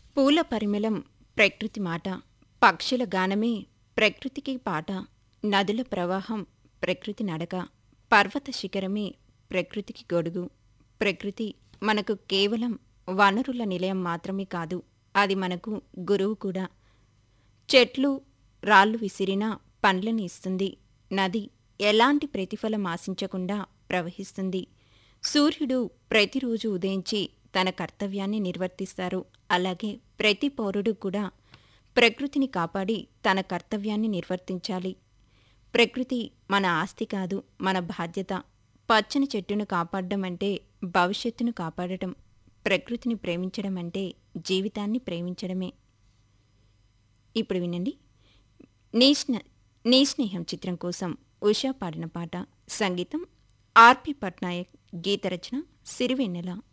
పూల పరిమళం ప్రకృతి మాట పక్షుల గానమే ప్రకృతికి పాట నదుల ప్రవాహం ప్రకృతి నడక పర్వత శిఖరమే ప్రకృతికి గొడుగు ప్రకృతి మనకు కేవలం వనరుల నిలయం మాత్రమే కాదు అది మనకు గురువు కూడా చెట్లు రాళ్ళు విసిరినా పండ్లని ఇస్తుంది నది ఎలాంటి ప్రతిఫలం ఆశించకుండా ప్రవహిస్తుంది సూర్యుడు ప్రతిరోజు ఉదయించి తన కర్తవ్యాన్ని నిర్వర్తిస్తారు అలాగే ప్రతి పౌరుడు కూడా ప్రకృతిని కాపాడి తన కర్తవ్యాన్ని నిర్వర్తించాలి ప్రకృతి మన ఆస్తి కాదు మన బాధ్యత పచ్చని చెట్టును కాపాడడం అంటే భవిష్యత్తును కాపాడటం ప్రకృతిని ప్రేమించడం అంటే జీవితాన్ని ప్రేమించడమే ఇప్పుడు వినండి నీ స్న నీ స్నేహం చిత్రం కోసం ఉషా పాడిన పాట సంగీతం ఆర్పి పట్నాయక్ గీత రచన సిరివెన్నెల